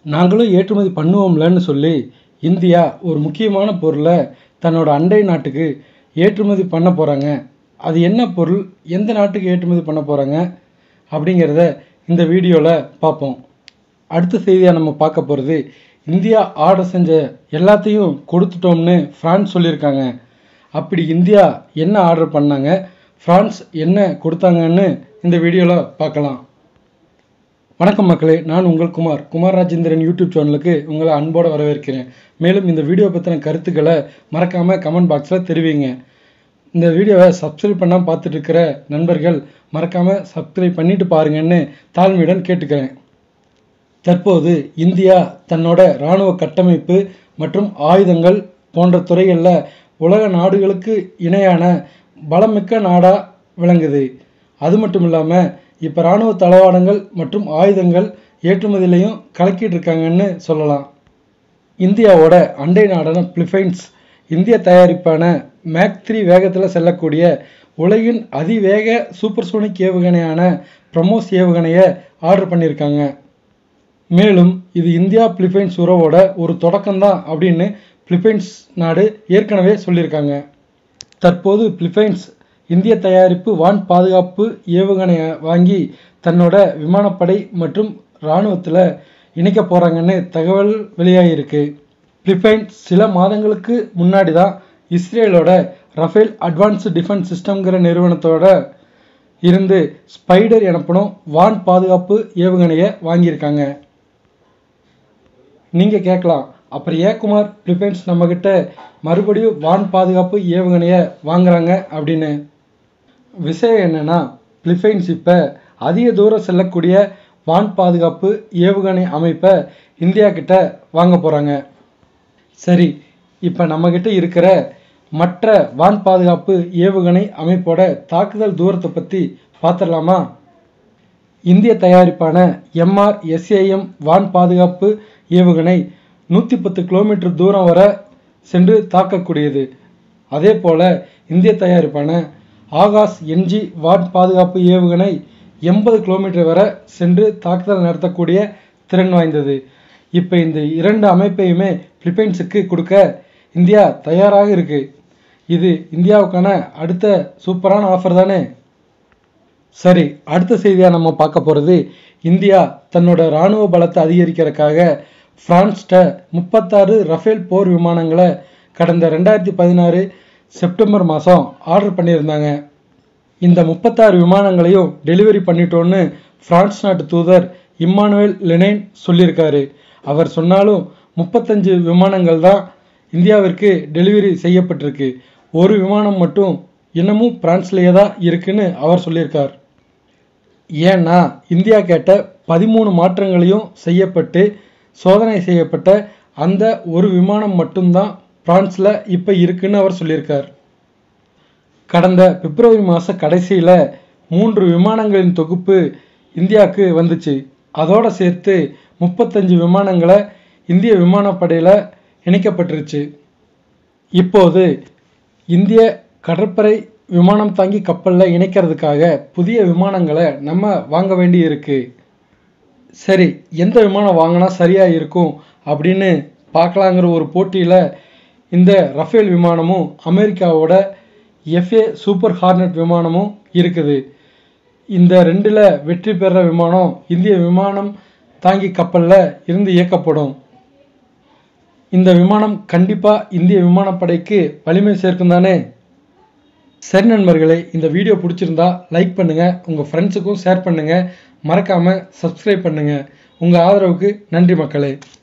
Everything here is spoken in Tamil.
நாங்களும் ஏற்றுமதி பண்ணுவோம்லன்னு சொல்லி இந்தியா ஒரு முக்கியமான பொருளை தன்னோட அண்டை நாட்டுக்கு ஏற்றுமதி பண்ண போகிறாங்க அது என்ன பொருள் எந்த நாட்டுக்கு ஏற்றுமதி பண்ண போகிறாங்க அப்படிங்கிறத இந்த வீடியோவில் பார்ப்போம் அடுத்த செய்தியாக நம்ம பார்க்க போகிறது இந்தியா ஆர்டர் செஞ்ச எல்லாத்தையும் கொடுத்துட்டோம்னு ஃப்ரான்ஸ் சொல்லியிருக்காங்க அப்படி இந்தியா என்ன ஆர்டர் பண்ணாங்க ஃப்ரான்ஸ் என்ன கொடுத்தாங்கன்னு இந்த வீடியோவில் பார்க்கலாம் வணக்கம் மக்களே நான் உங்கள் குமார் குமார் ராஜேந்திரன் யூடியூப் சேனலுக்கு உங்களை அன்போடு வரவேற்கிறேன் மேலும் இந்த வீடியோ பற்றின கருத்துக்களை மறக்காமல் கமெண்ட் பாக்ஸில் தெரிவிங்க இந்த வீடியோவை சப்ஸ்கிரைப் பண்ணாமல் பார்த்துட்டு இருக்கிற நண்பர்கள் மறக்காமல் சப்ஸ்கிரைப் பண்ணிட்டு பாருங்கன்னு தாழ்மையுடன் கேட்டுக்கிறேன் தற்போது இந்தியா தன்னோட இராணுவ கட்டமைப்பு மற்றும் ஆயுதங்கள் போன்ற துறைகளில் உலக நாடுகளுக்கு இணையான பலமிக்க நாடாக விளங்குது அது மட்டும் இல்லாமல் இப்போ இராணுவ தளவாடங்கள் மற்றும் ஆயுதங்கள் ஏற்றுமதியிலையும் கலக்கிட்டு இருக்காங்கன்னு சொல்லலாம் இந்தியாவோட அண்டை நாடான பிலிப்பைன்ஸ் இந்திய தயாரிப்பான மேக் த்ரீ வேகத்தில் செல்லக்கூடிய உலகின் அதிவேக சூப்பர்சோனிக் ஏவுகணையான பிரமோஸ் ஏவுகணையை ஆர்டர் பண்ணியிருக்காங்க மேலும் இது இந்தியா பிலிப்பைன்ஸ் உறவோட ஒரு தொடக்கம்தான் அப்படின்னு பிலிப்பைன்ஸ் நாடு ஏற்கனவே சொல்லியிருக்காங்க தற்போது பிலிப்பைன்ஸ் இந்திய தயாரிப்பு வான் பாதுகாப்பு ஏவுகணையை வாங்கி தன்னோட விமானப்படை மற்றும் இராணுவத்தில் இணைக்க போகிறாங்கன்னு தகவல் வெளியாகியிருக்கு பிலிப்பைன்ஸ் சில மாதங்களுக்கு முன்னாடி தான் இஸ்ரேலோட ரஃபேல் அட்வான்ஸ்டு டிஃபென்ஸ் சிஸ்டம்ங்கிற நிறுவனத்தோட இருந்து ஸ்பைடர் எனப்படும் வான் பாதுகாப்பு ஏவுகணையை வாங்கியிருக்காங்க நீங்கள் கேட்கலாம் அப்புறம் ஏன் குமார் பிலிப்பைன்ஸ் நம்மக்கிட்ட மறுபடியும் வான் பாதுகாப்பு ஏவுகணையை வாங்குறாங்க அப்படின்னு விஷயம் என்னென்னா பிலிப்பைன்ஸ் இப்போ அதிக தூரம் செல்லக்கூடிய வான் பாதுகாப்பு ஏவுகணை அமைப்பை இந்தியா கிட்ட வாங்க போகிறாங்க சரி இப்போ நம்மக்கிட்ட இருக்கிற மற்ற வான் பாதுகாப்பு ஏவுகணை அமைப்போட தாக்குதல் தூரத்தை பற்றி பார்த்துடலாமா இந்திய தயாரிப்பான எம்ஆர் எஸ்ஏஎம் வான் பாதுகாப்பு ஏவுகணை நூற்றி பத்து கிலோமீட்டர் தூரம் வரை சென்று தாக்கக்கூடியது அதே போல் இந்திய தயாரிப்பான ஆகாஷ் என்ஜி வான் பாதுகாப்பு ஏவுகணை எண்பது கிலோமீட்டர் வரை சென்று தாக்குதல் நடத்தக்கூடிய திறன் வாய்ந்தது இப்போ இந்த இரண்டு அமைப்பையுமே பிலிப்பைன்ஸுக்கு கொடுக்க இந்தியா தயாராக இருக்கு இது இந்தியாவுக்கான அடுத்த சூப்பரான ஆஃபர் தானே சரி அடுத்த செய்தியாக நம்ம பார்க்க போகிறது இந்தியா தன்னோட இராணுவ பலத்தை அதிகரிக்கிறதுக்காக ஃப்ரான்ஸ்ட முப்பத்தாறு ரஃபேல் போர் விமானங்களை கடந்த ரெண்டாயிரத்தி பதினாறு செப்டம்பர் மாதம் ஆர்டர் பண்ணியிருந்தாங்க இந்த முப்பத்தாறு விமானங்களையும் டெலிவரி பண்ணிட்டோன்னு பிரான்ஸ் நாட்டு தூதர் இம்மானுவேல் லெனைன் சொல்லியிருக்காரு அவர் சொன்னாலும் முப்பத்தஞ்சு விமானங்கள் தான் இந்தியாவிற்கு டெலிவரி செய்யப்பட்டிருக்கு ஒரு விமானம் மட்டும் இன்னமும் பிரான்ஸ்லேயே தான் இருக்குன்னு அவர் சொல்லியிருக்கார் ஏன்னா இந்தியா கேட்ட பதிமூணு மாற்றங்களையும் செய்யப்பட்டு சோதனை செய்யப்பட்ட அந்த ஒரு விமானம் மட்டும்தான் பிரான்ஸில் இப்போ இருக்குன்னு அவர் சொல்லியிருக்கார் கடந்த பிப்ரவரி மாத கடைசியில் மூன்று விமானங்களின் தொகுப்பு இந்தியாவுக்கு வந்துச்சு அதோடு சேர்த்து முப்பத்தஞ்சு விமானங்களை இந்திய விமானப்படையில் இணைக்கப்பட்டுருச்சு இப்போது இந்திய கடற்படை விமானம் தாங்கி கப்பலில் இணைக்கிறதுக்காக புதிய விமானங்களை நம்ம வாங்க வேண்டி இருக்கு சரி எந்த விமானம் வாங்கினா சரியாக இருக்கும் அப்படின்னு பார்க்கலாங்கிற ஒரு போட்டியில் இந்த ரஃபேல் விமானமும் அமெரிக்காவோட எஃப்ஏ சூப்பர் ஹார்னட் விமானமும் இருக்குது இந்த ரெண்டில் வெற்றி பெற விமானம் இந்திய விமானம் தாங்கி கப்பலில் இருந்து இயக்கப்படும் இந்த விமானம் கண்டிப்பாக இந்திய விமானப்படைக்கு வலிமை சேர்க்கும் தானே சரி நண்பர்களே இந்த வீடியோ பிடிச்சிருந்தா லைக் பண்ணுங்கள் உங்கள் ஃப்ரெண்ட்ஸுக்கும் ஷேர் பண்ணுங்கள் மறக்காமல் சப்ஸ்கிரைப் பண்ணுங்கள் உங்கள் ஆதரவுக்கு நன்றி மக்களே